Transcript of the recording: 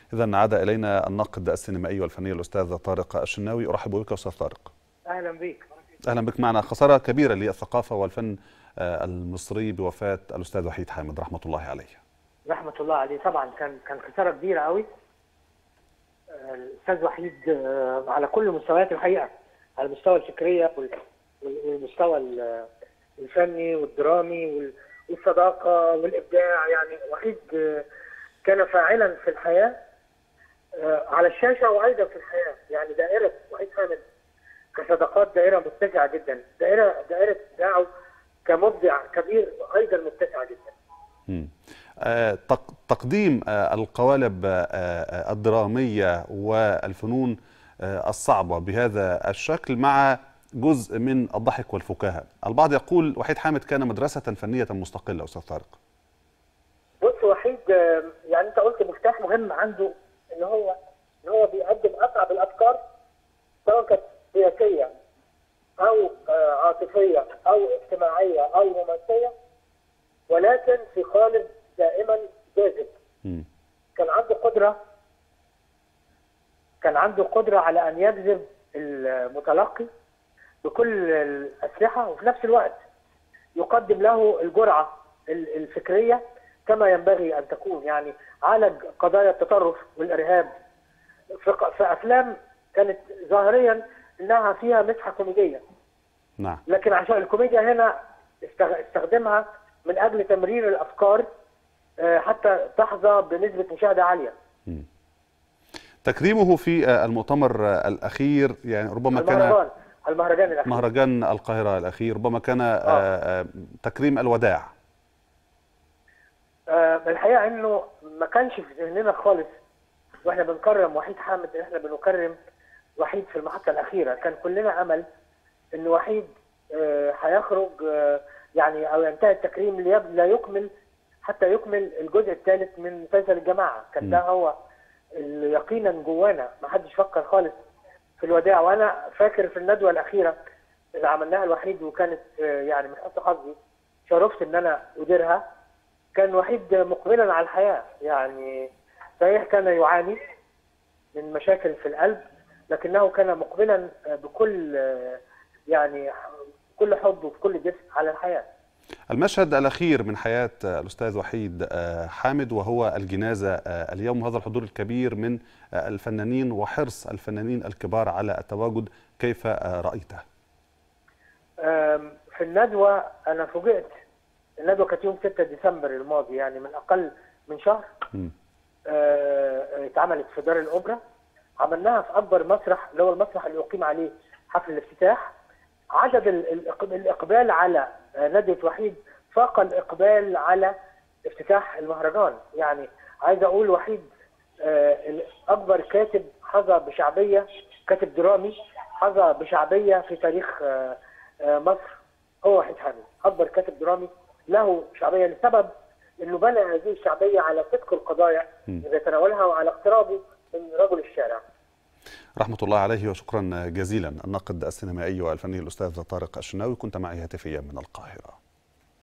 إذا عاد إلينا الناقد السينمائي والفني الأستاذ طارق الشناوي أرحب بك أستاذ طارق اهلا بيك أهلا بك معنا خسارة كبيرة للثقافة والفن المصري بوفاة الأستاذ وحيد حامد رحمة الله عليه رحمه الله عليه طبعا كان كان خساره كبيره قوي الاستاذ وحيد آه، على كل مستويات الحقيقه على المستوى الفكريه وال- وال- والمستوى ال- الفني والدرامي وال- والصداقه والابداع يعني وحيد آه، كان فاعلا في الحياه آه، على الشاشه وايضا في الحياه يعني دائره وحيد حامد كصداقات دائره متسعه جدا دائره دائره ابداعه كمبدع كبير ايضا متسعه جدا مم. آه، تق- تقديم آه، القوالب آه، آه، الدرامية والفنون آه، الصعبة بهذا الشكل مع جزء من الضحك والفكاهة البعض يقول وحيد حامد كان مدرسة فنية مستقلة أستاذ طارق بص وحيد آه، يعني انت قلت مفتاح مهم عنده ان هو ان هو بيقدم اصعب الافكار سواء كانت سياسيه او آه، عاطفيه او اجتماعيه او رومانسيه ولكن في قالب دائما جاذب مم. كان عنده قدره كان عنده قدره على ان يجذب المتلقي بكل الاسلحه وفي نفس الوقت يقدم له الجرعه ال- الفكريه كما ينبغي ان تكون يعني عالج قضايا التطرف والارهاب في ق- في افلام كانت ظاهريا انها فيها مسحه كوميديه نعم لكن عشان الكوميديا هنا استغ- استخدمها من اجل تمرير الافكار آه، حتى تحظى بنسبه مشاهده عاليه تكريمه في آه، المؤتمر آه، الأخير يعني ربما كان المهرجان المهرجان الاخير مهرجان القاهرة الأخير ربما كان آه، آه، تكريم الوداع آه، الحقيقه انه ما كانش في ذهننا خالص واحنا بنكرم وحيد حامد ان احنا بنكرم وحيد في المحطه الاخيره كان كلنا امل ان وحيد آه، هيخرج آه، يعني او ينتهي التكريم ليب- لا يكمل حتى يكمل الجزء الثالث من مسلسل الجماعه كان ده هو اللي يقينا جوانا ما حدش فكر خالص في الوداع وانا فاكر في الندوه الاخيره اللي عملناها الوحيد وكانت آه، يعني من حسن حظي شرفت ان انا اديرها كان وحيد مقبلا على الحياه يعني صحيح كان يعاني من مشاكل في القلب لكنه كان مقبلا بكل يعني كل حب وبكل جسم على الحياه المشهد الأخير من حياة آه، الأستاذ وحيد آه، حامد وهو الجنازة آه، اليوم هذا الحضور الكبير من آه، الفنانين وحرص الفنانين الكبار على التواجد كيف آه، رأيته؟ أم، في الندوه انا فوجئت الندوه كانت يوم 6 ديسمبر الماضي يعني من اقل من شهر مم. آه، اتعملت في دار الاوبرا عملناها في اكبر مسرح اللي هو المسرح اللي اقيم عليه حفل الافتتاح عدد ال- الإق- الاقبال على آه، ندوه وحيد فاق الاقبال على افتتاح المهرجان يعني عايز اقول وحيد آه، اكبر كاتب حظى بشعبيه كاتب درامي حظى بشعبيه في تاريخ آه، آه، مصر هو وحيد حامد اكبر كاتب درامي له شعبيه لسبب انه بنى هذه الشعبيه على صدق القضايا اللي بيتناولها وعلى اقترابه من رجل الشارع رحمة الله عليه وشكرا جزيلا الناقد السينمائي والفني الأستاذ طارق الشناوي كنت معي هاتفيا من القاهرة